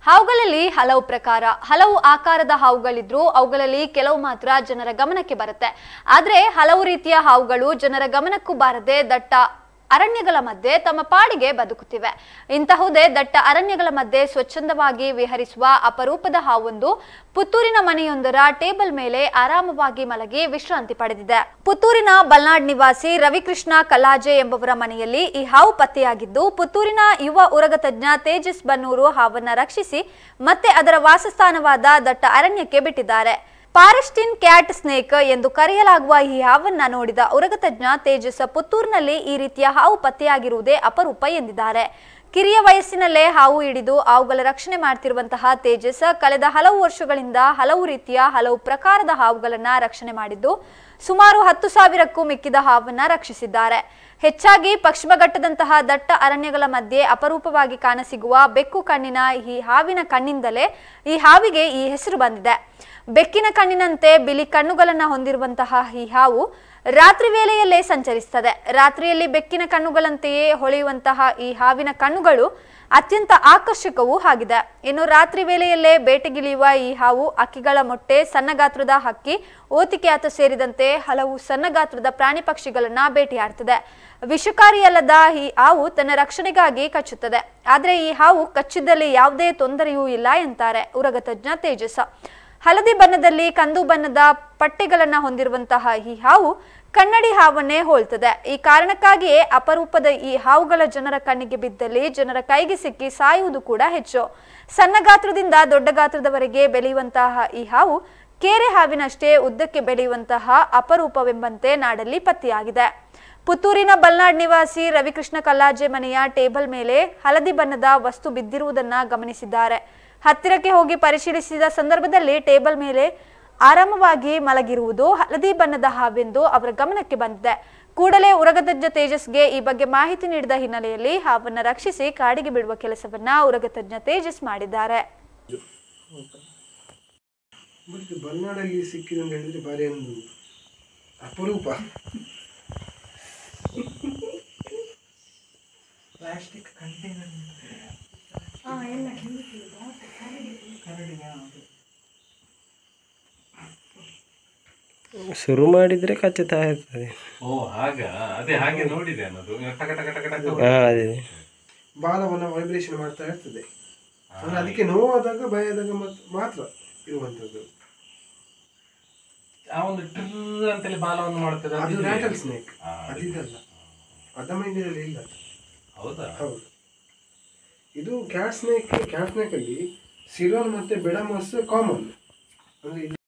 ಹಾವುಗಳಲ್ಲಿ ಹಲವು ಪ್ರಕಾರ ಹಲವು ಆಕಾರದ ಹಾವುಗಳಿದ್ರು ಅವುಗಳಲ್ಲಿ ಕೆಲವು ಮಾತ್ರ ಜನರ ಗಮನಕ್ಕೆ ಬರುತ್ತೆ ಆದ್ರೆ ಹಲವು ರೀತಿಯ ಹಾವುಗಳು ಜನರ ಗಮನಕ್ಕೂ ಬಾರದೆ ದಟ್ಟ ಅರಣ್ಯಗಳ ಮಧ್ಯೆ ತಮ್ಮ ಪಾಡಿಗೆ ಬದುಕುತ್ತಿವೆ ಇಂತಹುದೇ ದಟ್ಟ ಅರಣ್ಯಗಳ ಮಧ್ಯೆ ಸ್ವಚ್ಛಂದವಾಗಿ ವಿಹರಿಸುವ ಅಪರೂಪದ ಹಾವೊಂದು ಪುತ್ತೂರಿನ ಮನೆಯೊಂದರ ಟೇಬಲ್ ಮೇಲೆ ಆರಾಮವಾಗಿ ಮಲಗಿ ವಿಶ್ರಾಂತಿ ಪಡೆದಿದೆ ಪುತ್ತೂರಿನ ಬಲ್ನಾಡ್ ನಿವಾಸಿ ರವಿಕೃಷ್ಣ ಕಲ್ಲಾಜೆ ಎಂಬುವರ ಮನೆಯಲ್ಲಿ ಈ ಹಾವು ಪತ್ತೆಯಾಗಿದ್ದು ಪುತ್ತೂರಿನ ಯುವ ಉರಗ ತಜ್ಞ ತೇಜಸ್ ಬನ್ನೂರು ಹಾವನ್ನ ರಕ್ಷಿಸಿ ಮತ್ತೆ ಅದರ ವಾಸಸ್ಥಾನವಾದ ದಟ್ಟ ಅರಣ್ಯಕ್ಕೆ ಬಿಟ್ಟಿದ್ದಾರೆ ಪಾರಸ್ಟಿನ್ ಕ್ಯಾಟ್ ಸ್ನೇಕ್ ಎಂದು ಕರೆಯಲಾಗುವ ಈ ಹಾವನ್ನ ನೋಡಿದ ಉರಗತಜ್ಞ ತೇಜಸ್ ಪುತ್ತೂರಿನಲ್ಲಿ ಈ ರೀತಿಯ ಹಾವು ಪತ್ತೆಯಾಗಿರುವುದೇ ಅಪರೂಪ ಎಂದಿದ್ದಾರೆ ಕಿರಿಯ ವಯಸ್ಸಿನಲ್ಲೇ ಹಾವು ಹಿಡಿದು ಅವುಗಳ ರಕ್ಷಣೆ ಮಾಡ್ತಿರುವಂತಹ ತೇಜಸ್ ಕಳೆದ ಹಲವು ವರ್ಷಗಳಿಂದ ಹಲವು ರೀತಿಯ ಹಲವು ಪ್ರಕಾರದ ಹಾವುಗಳನ್ನ ರಕ್ಷಣೆ ಮಾಡಿದ್ದು ಸುಮಾರು ಹತ್ತು ಸಾವಿರಕ್ಕೂ ಮಿಕ್ಕಿದ ಹಾವನ್ನ ರಕ್ಷಿಸಿದ್ದಾರೆ ಹೆಚ್ಚಾಗಿ ಪಶ್ಚಿಮ ಘಟ್ಟದಂತಹ ದಟ್ಟ ಅರಣ್ಯಗಳ ಮಧ್ಯೆ ಅಪರೂಪವಾಗಿ ಕಾಣಸಿಗುವ ಬೆಕ್ಕು ಕಣ್ಣಿನ ಈ ಹಾವಿನ ಕಣ್ಣಿಂದಲೇ ಈ ಹಾವಿಗೆ ಈ ಹೆಸರು ಬಂದಿದೆ ಬೆಕ್ಕಿನ ಕಣ್ಣಿನಂತೆ ಬಿಳಿ ಕಣ್ಣುಗಳನ್ನ ಹೊಂದಿರುವಂತಹ ಈ ಹಾವು ರಾತ್ರಿ ವೇಳೆಯಲ್ಲೇ ಸಂಚರಿಸುತ್ತದೆ ರಾತ್ರಿಯಲ್ಲಿ ಬೆಕ್ಕಿನ ಕಣ್ಣುಗಳಂತೆಯೇ ಹೊಳೆಯುವಂತಹ ಈ ಹಾವಿನ ಕಣ್ಣುಗಳು ಅತ್ಯಂತ ಆಕರ್ಷಕವೂ ಆಗಿದೆ ಇನ್ನು ರಾತ್ರಿ ವೇಳೆಯಲ್ಲೇ ಬೇಟೆಗಿಳಿಯುವ ಈ ಹಾವು ಅಕ್ಕಿಗಳ ಮೊಟ್ಟೆ ಸಣ್ಣ ಗಾತ್ರದ ಹಕ್ಕಿ ಓತಿಕ್ಯಾತ ಸೇರಿದಂತೆ ಹಲವು ಸಣ್ಣ ಗಾತ್ರದ ಪ್ರಾಣಿ ಪಕ್ಷಿಗಳನ್ನ ಬೇಟೆಯಾಡ್ತದೆ ವಿಷಕಾರಿಯಲ್ಲದ ಈ ಹಾವು ತನ್ನ ರಕ್ಷಣೆಗಾಗಿ ಕಚ್ಚುತ್ತದೆ ಆದರೆ ಈ ಹಾವು ಕಚ್ಚಿದಲ್ಲಿ ಯಾವುದೇ ತೊಂದರೆಯೂ ಇಲ್ಲ ಎಂತಾರೆ ಉರಗತಜ್ಞ ತೇಜಸ ಹಳದಿ ಬಣ್ಣದಲ್ಲಿ ಕಂದು ಬಣ್ಣದ ಪಟ್ಟೆಗಳನ್ನ ಹೊಂದಿರುವಂತಹ ಈ ಹಾವು ಕನ್ನಡಿ ಹಾವನ್ನೇ ಹೋಲ್ತದೆ ಈ ಕಾರಣಕ್ಕಾಗಿಯೇ ಅಪರೂಪದ ಈ ಹಾವುಗಳ ಜನರ ಕಣ್ಣಿಗೆ ಬಿದ್ದಲ್ಲಿ ಜನರ ಕೈಗೆ ಸಿಕ್ಕಿ ಸಾಯುವುದು ಕೂಡ ಹೆಚ್ಚು ಸಣ್ಣ ಗಾತ್ರದಿಂದ ದೊಡ್ಡ ಗಾತ್ರದವರೆಗೆ ಬೆಳೆಯುವಂತಹ ಈ ಹಾವು ಕೇರೆ ಹಾವಿನಷ್ಟೇ ಉದ್ದಕ್ಕೆ ಬೆಳೆಯುವಂತಹ ಅಪರೂಪವೆಂಬಂತೆ ನಾಡಲ್ಲಿ ಪತ್ತೆಯಾಗಿದೆ ಪುತ್ತೂರಿನ ಬಲ್ನಾಡ್ ನಿವಾಸಿ ರವಿಕೃಷ್ಣ ಕಲ್ಲಾಜೆ ಮನೆಯ ಟೇಬಲ್ ಮೇಲೆ ಹಳದಿ ಬಣ್ಣದ ವಸ್ತು ಬಿದ್ದಿರುವುದನ್ನ ಗಮನಿಸಿದ್ದಾರೆ ಹತ್ತಿರಕ್ಕೆ ಹೋಗಿ ಪರಿಶೀಲಿಸಿದ ಸಂದರ್ಭದಲ್ಲಿ ಟೇಬಲ್ ಮೇಲೆ ಆರಾಮವಾಗಿ ಮಲಗಿರುವುದು ಹಳದಿ ಬಣ್ಣದ ಹಾವೆಂದು ಅವರ ಗಮನಕ್ಕೆ ಬಂದಿದೆ ಕೂಡಲೇ ಉರಗತಜ್ಞ ತೇಜಸ್ಗೆ ಈ ಬಗ್ಗೆ ಮಾಹಿತಿ ನೀಡಿದ ಹಿನ್ನೆಲೆಯಲ್ಲಿ ಹಾವನ್ನ ರಕ್ಷಿಸಿ ಕಾಡಿಗೆ ಬಿಡುವ ಕೆಲಸವನ್ನ ಉರಗತಜ್ಞ ತೇಜಸ್ ಮಾಡಿದ್ದಾರೆ ಬಟ್ ಇದು ಬಲ್ನಾಡಲ್ಲಿ ಸಿಕ್ಕಿದೆ ಅಂತ ಹೇಳಿದ್ರೆ ಭಾರಿ ಒಂದು ಅಪರೂಪ ಪ್ಲಾಸ್ಟಿಕ್ ಕಂಟೈನರ್ ಶುರು ಮಾಡಿದ್ರೆ ಖಚಿತ ಇರ್ತದೆ ಓ ಹಾಗ ಅದೇ ಹಾಗೆ ನೋಡಿದೆ ಅನ್ನೋದು ಟಕ ಟಕ ಟಕ ಟಕ ಹಾ ಅದೇ ಬಾಲವನ್ನು ವೈಬ್ರೇಷನ್ ಮಾಡ್ತಾ ಇರ್ತದೆ ಅಂದ್ರೆ ಅದಕ್ಕೆ ನೋವಾದಾಗ ಭಯದಾಗ ಮಾತ್- ಮಾತ್ರ ಇರುವಂತದ್ದು ಆ ಒಂದು ಟ್ರ್ ಅಂತೇಳಿ ಬಾಲವನ್ನು ಮಾಡ್ತದೆ ಅದು ಅದಿದೆಯಾ? ರ್ಯಾಟಲ್ ಸ್ನೇಕ್ ಆ, ಅದಿದಲ್ಲ ಅದಮೈಂಡಿನಲ್ಲಿ ಇಲ್ಲ ಅದು. ಹೌದಾ ಹೌದು ಇದು ಕ್ಯಾಟ್ ಸ್ನೇಕ್ ಕ್ಯಾಟ್ ಸ್ನೇಕ್ ಅಲ್ಲಿ ಸಿರೋನ್ ಮತ್ತೆ ಬೆಡಮಸ್ ಕಾಮನ್ ಅಂದ್ರೆ ಇದು